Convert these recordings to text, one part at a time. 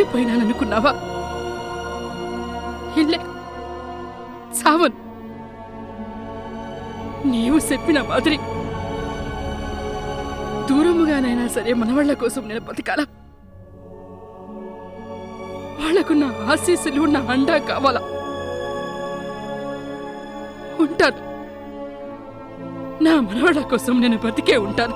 చనిపోయినాననుకున్నావా ఇల్లే సావన్ నీవు చెప్పిన మాదిరి దూరముగానైనా సరే మనవాళ్ల కోసం నేను బతకాల వాళ్లకు నా ఆశీస్సులు నా అండా కావాలా ఉంటాను నా మనవాళ్ల కోసం నేను బతికే ఉంటాను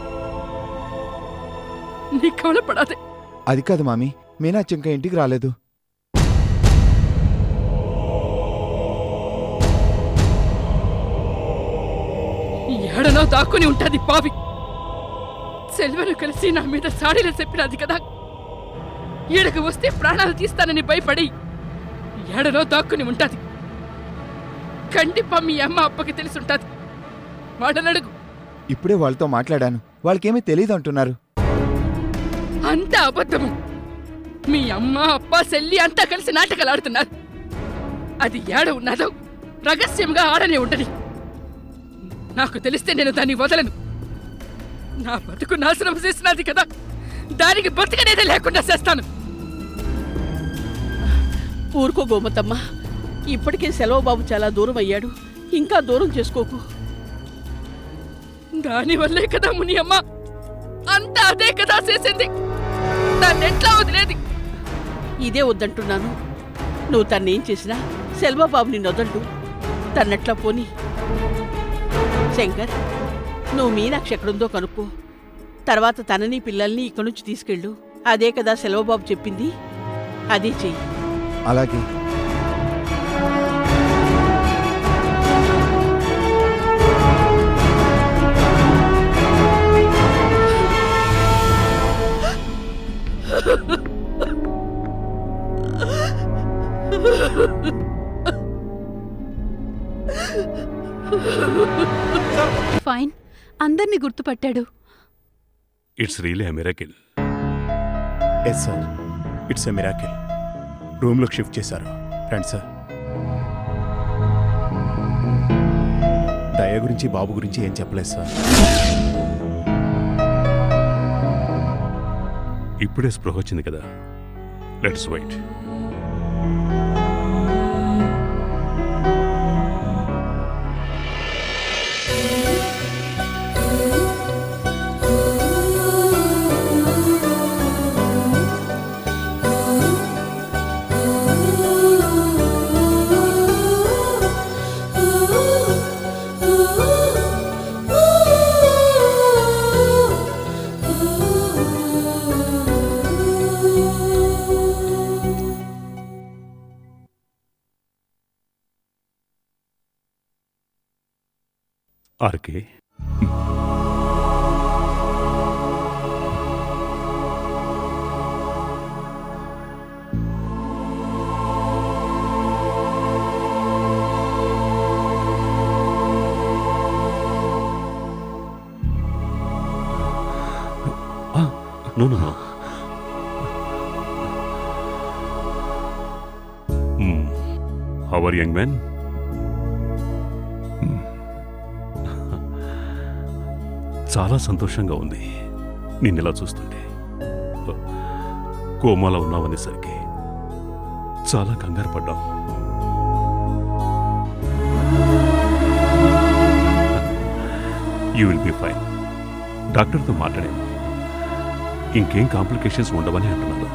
నీ కవలపడాదే అది కాదు మామి మీనాచి ఇంకా ఇంటికి రాలేదు ఏడనో దాక్కుని ఉంటది పావి సెల్వను కలిసి నా మీద సాడీలు చెప్పినది కదా ఈడకు వస్తే ప్రాణాలు తీస్తానని భయపడి ఏడనో దాక్కుని ఉంటది కండిపా మీ అమ్మ అప్పకి తెలిసి ఉంటది వాడనడుగు ఇప్పుడే వాళ్ళతో మాట్లాడాను వాళ్ళకేమీ తెలియదు అంటున్నారు అంతా అబద్ధము మీ అమ్మ అప్ప సెల్లి అంతా కలిసి నాటకాలు ఆడుతున్నారు అది ఏడ ఉన్నదో రహస్యంగా ఆడనే ఉండని నాకు తెలిస్తే నేను దాన్ని వదలను నా బతుకు నాశనం చేసినది కదా దానికి బతుకనేదే లేకుండా చేస్తాను ఊరుకో గోమతమ్మ ఇప్పటికే సెలవు బాబు చాలా దూరం అయ్యాడు ఇంకా దూరం చేసుకోకు దానివల్లే కదా ముని అమ్మ అంతా అదే కదా చేసింది దాన్ని ఎట్లా వదిలేది ఇదే వద్దంటున్నాను నువ్వు తన్నేం చేసినా సెల్వబాబు నిన్ను వదలడు తన్నట్లా పోని శంకర్ నువ్వు మీనాక్షి ఎక్కడుందో కనుక్కో తర్వాత తనని పిల్లల్ని ఇక్కడి నుంచి తీసుకెళ్ళు అదే కదా సెలవుబాబు చెప్పింది అదే చెయ్యి అలాగే ఫైన్ అందర్నీ గుర్తుపట్టాడు it's really a miracle yes sir it's a miracle రూమ్లోకి షిఫ్ట్ చేశారు రండి సార్ దయ గురించి బాబు గురించి ఏం చెప్పలేదు సార్ ఇప్పుడే స్పృహ వచ్చింది కదా let's wait RK no no no our young man చాలా సంతోషంగా ఉంది నిన్నెలా చూస్తుంటే కోమాలో ఉన్నావనేసరికి చాలా కంగారు పడ్డాం యూ విల్ బి ఫైన్ డాక్టర్తో మాట్లాడాను ఇంకేం కాంప్లికేషన్స్ ఉండవని అంటున్నారు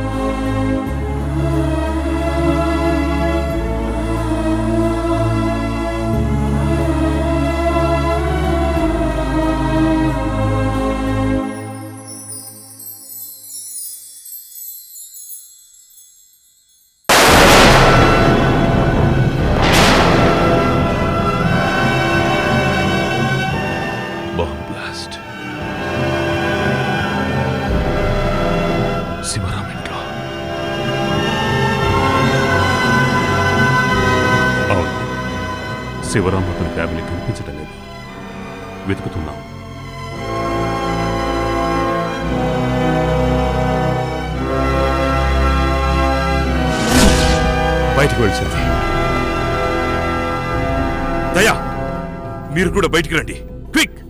బాంబ్ బ్లాస్ట్ శివరాం ఇంట్లో అవును శివరాం అతని ఫ్యామిలీ కనిపించడం లేదు వెతుకుతున్నాం బయటకు వెళ్ళింది దయా మీరు కూడా బయటికి రండి quick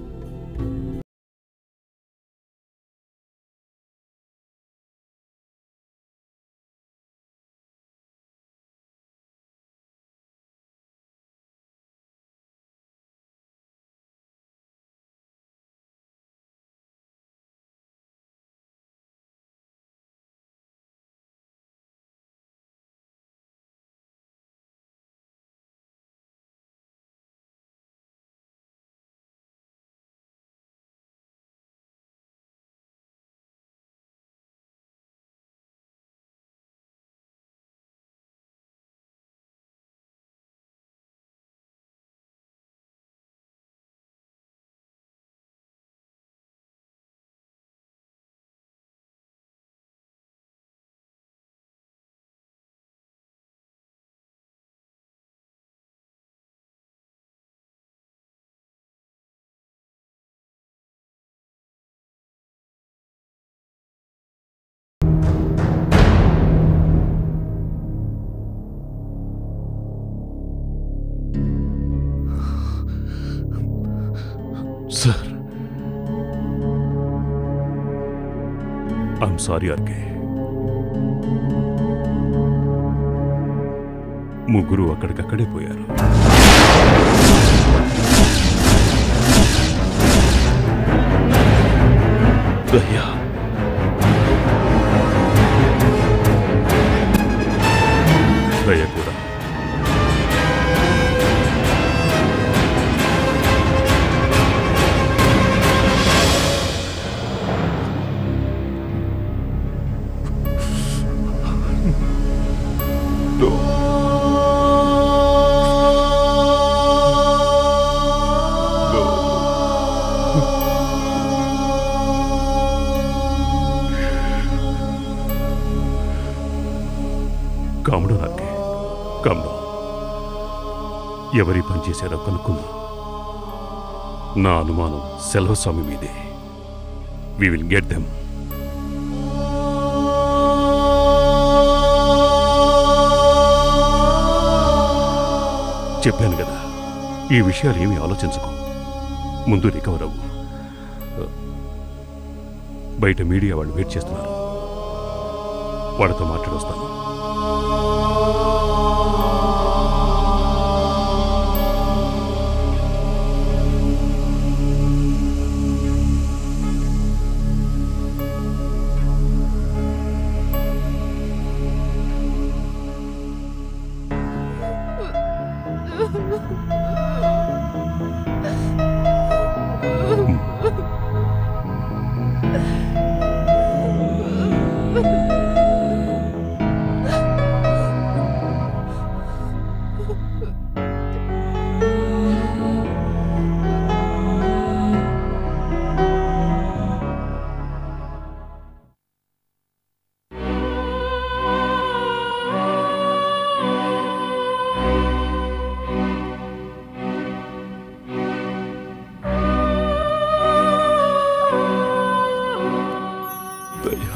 sir I'm sorry RK ముగ్గురు అక్కడికక్కడే పోయారు దయ్యా దయ కూడా కాముడు నాకే కాముడు ఎవరి పని చేశారో కనుక్కుందాం నా అనుమానం సెలవుస్వామి మీదే వి విల్ గెట్ దెమ్ చెప్పాను కదా ఈ విషయాలు ఏమీ ఆలోచించకు ముందు రికవర్ అవ్వు బయట మీడియా వాళ్ళు వెయిట్ చేస్తున్నారు వాళ్ళతో మాట్లాడొస్తాను దయా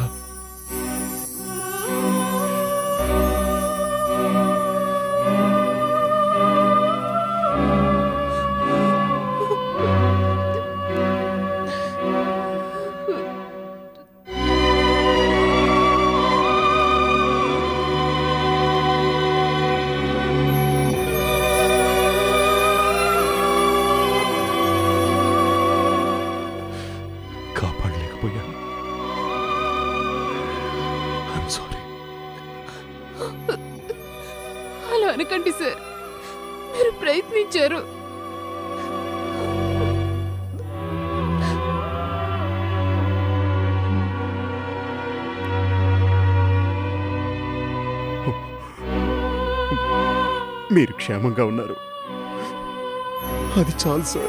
కాపాడలేకపోయాను ఐఎమ్ సారీ అలా అనకండి సార్ మీరు ప్రయత్నించారు మీరు క్షేమంగా ఉన్నారు అది చాలు సార్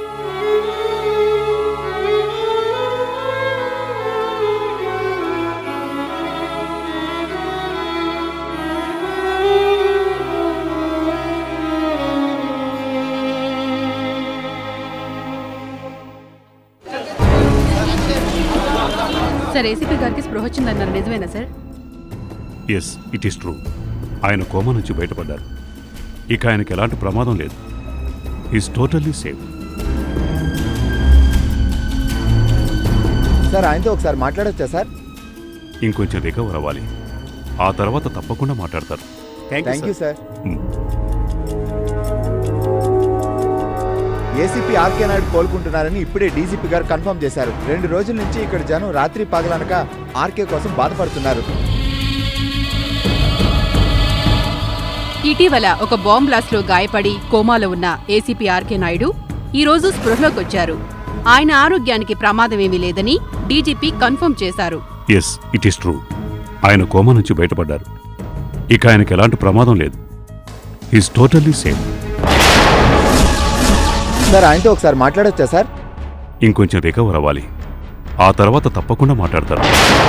సార్ ఏసీపీ గారికి స్పృహ వచ్చిందన్నారు నిజమేనా sir yes it is true ఆయన కోమా నుంచి బయటపడ్డారు ఇక ఆయనకి ఎలాంటి ప్రమాదం లేదు ఈస్ టోటల్లీ సేఫ్ సార్ ఆయనతో ఒకసారి మాట్లాడొచ్చా సార్ ఇంకొంచెం రికవర్ అవ్వాలి ఆ తర్వాత తప్పకుండా మాట్లాడతారు thank you sir Hmm. ACP RK Naidu కోలుకుంటున్నారని ఇప్పుడే డీజీపీ గారు కన్ఫర్మ్ చేశారు రెండు రోజుల నుంచి ఇక్కడ జనం రాత్రి పగలనక ఆర్కే కోసం బాధపడుతున్నారు ఇటీవల ఒక బాంబ్ బ్లాస్ట్ లో గాయపడి కోమాలో ఉన్న ఏసీపీ ఆర్కే నాయుడు ఈ రోజు స్పృహలోకి వచ్చారు ఆయన ఆరోగ్యానికి ప్రమాదమేమీ లేదని డీజీపీ కన్ఫర్మ్ చేశారు ఎస్ ఇట్ ఈస్ ట్రూ ఆయన కోమా నుంచి బయటపడ్డారు ఇక ఆయనకి ఎలాంటి ప్రమాదం లేదు ఈస్ టోటల్లీ సేఫ్ సార్ ఆయనతో ఒకసారి మాట్లాడొచ్చా సార్ ఇంకొంచెం రికవర్ అవ్వాలి ఆ తర్వాత తప్పకుండా మాట్లాడతారు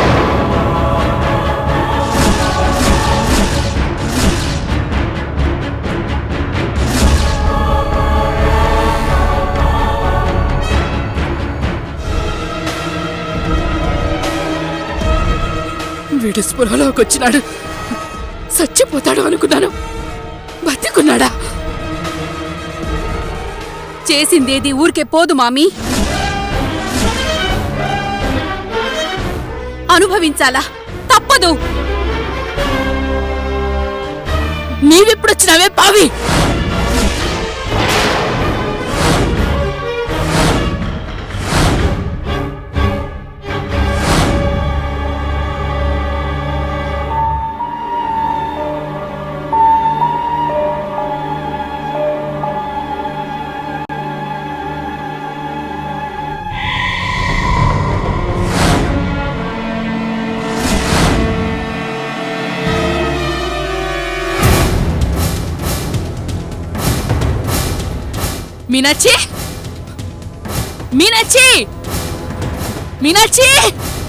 వీడు స్పృహలోకి వచ్చినాడు చచ్చిపోతాడు అనుకున్నాను బతికున్నాడా చేసిందేది ఊరికే పోదు మామీ అనుభవించాలా తప్పదు నీవెప్పుడొచ్చినావే పావి మీనాక్షి మీనాక్షి మీనాక్షి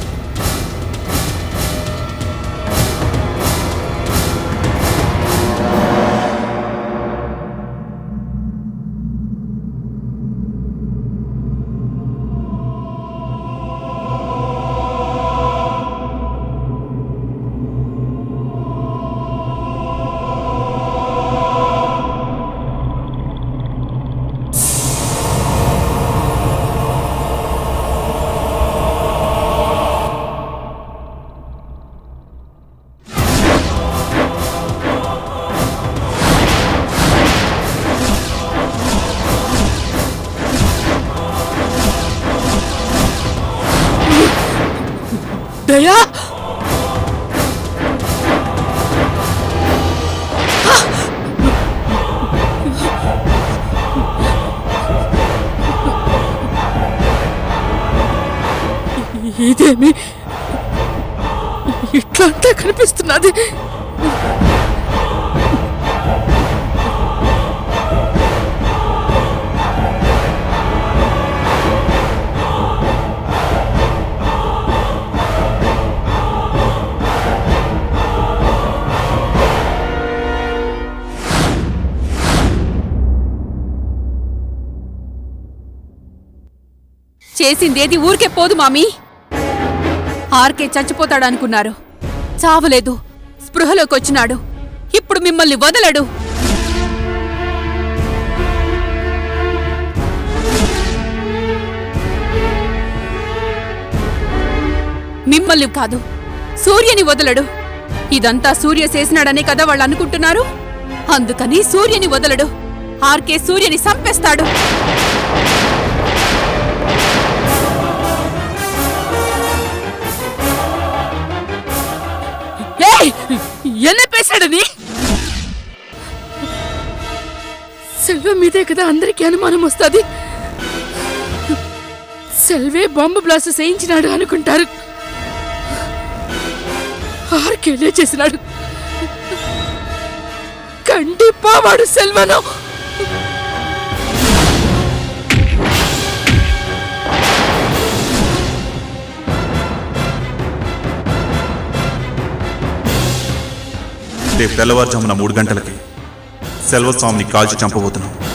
దయా ఇదేమి ఇట్లంతా కనిపిస్తున్నది చేసిందేది ఊరికే పోదు మామీ ఆర్కే చచ్చిపోతాడనుకున్నారు చావలేదు స్పృహలోకొచ్చినాడు ఇప్పుడు మిమ్మల్ని వదలడు మిమ్మల్ని కాదు సూర్యని వదలడు ఇదంతా సూర్య చేసినాడనే కదా వాళ్ళు అనుకుంటున్నారు అందుకని సూర్యని వదలడు ఆర్కే సూర్యని సంపేస్తాడు ஏய் என்ன பேசுற நீ సెల్వం మీదే కదా అందరికీ అనుమానం వస్తుంది సెల్వే బాంబు బ్లాస్ట్ చేయించినాడు అనుకుంటారు ఆర్కేలే చేసినాడు కండిపా వాడు సెల్వను రేపు తెల్లవారుజామున మూడు గంటలకి సెల్వస్వామిని కాల్చి చంపబోతున్నాం